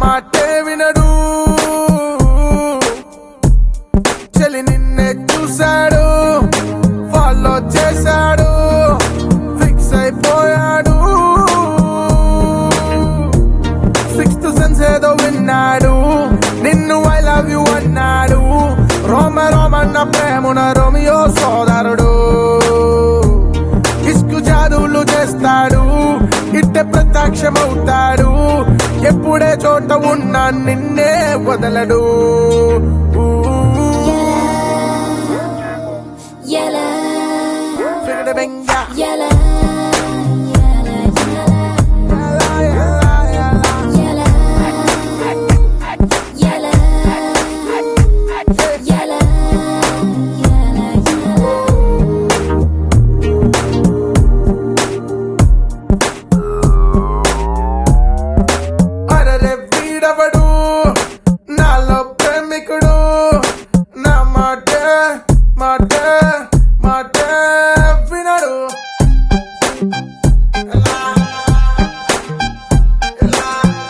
మాటే వినడు చెలి నిన్నే చూశాడు ఫాలో చేశాడు ఫిక్స్ అయిపోయాడు సిక్స్త్ సెన్స్ ఏదో విన్నాడు నిన్ను ఐ లవ్ యు అన్నాడు రోమ రోమన్న ప్రేమున రోమియో సోదరుడు ఇస్కు జాదువులు చేస్తాడు ఇట్టే ప్రత్యక్షమవుతాడు ఎప్పుడే చోట ఉన్నా నిన్నే వదలడు Yella, ఫిగడ బెంగ yella, yella, yella, yella, yella, అరరే వీడవడు నాలో ప్రేమికుడు నా మాట మాట మాట వినడు ఎలా, ఎలా,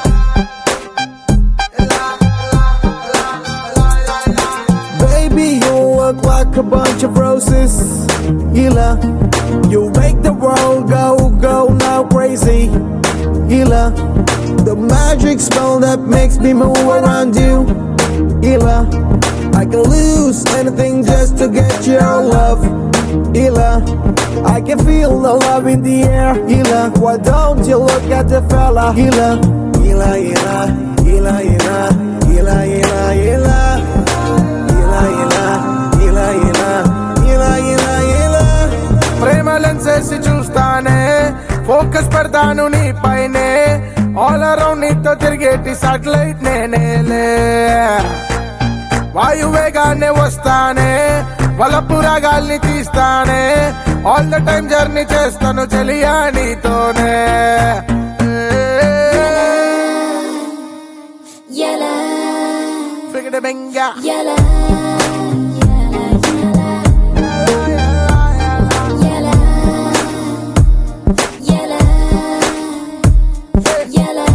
ఎలా, ఎలా, ఎలా, ఎలా, ఎలా. Baby, you look like a bunch of roses. Gila, you make the world go, go now crazy. Gila, the magic spell that makes me move around you. Gila, I can lose anything just to get your love. Gila, I can feel the love in the air. Gila, why don't you look at the fella? Gila, Gila, Gila, Gila, Gila, Gila, Gila, Gila. ఇలా ఇలా ఇలా ఇలా ఇలా ఇలా ఇలా ప్రేమ లెన్సేసి చూస్తానే focus పెడతాను నీ పైనే ఆల్ అరౌండ్ నీతో తిరిగేటి సాటిలైట్ నేనేలే వాయువేగానే వస్తానే వలపురాగాల్ని తీస్తానే ఆల్ ద టైం జర్నీ చేస్తాను చెలియా నీతోనే yella, ఫిగడ బెంగ yella, yella, yella, yella,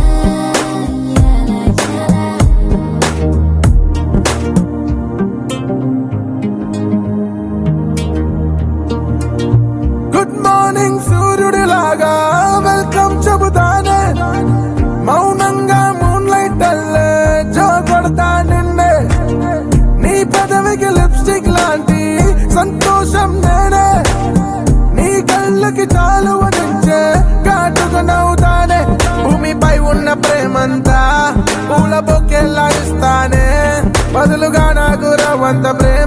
good morning సూర్యుడిలాగా వెల్కమ్ చెబుతానే మౌనంగా మూన్ లైట్ అల్లే జో కొడతా నిన్నే నీ పెదవికి లిప్స్టిక్ లాంటి సంతోషం నేనే నీ కళ్ళకి చాలువ నుంచే కాటుగా నవ్వుతానే భూమిపై ఉన్న ప్రేమంతా పూల బొక్కెల్లా ఇస్తానే బదులుగా నాకు రవంత ప్రేమ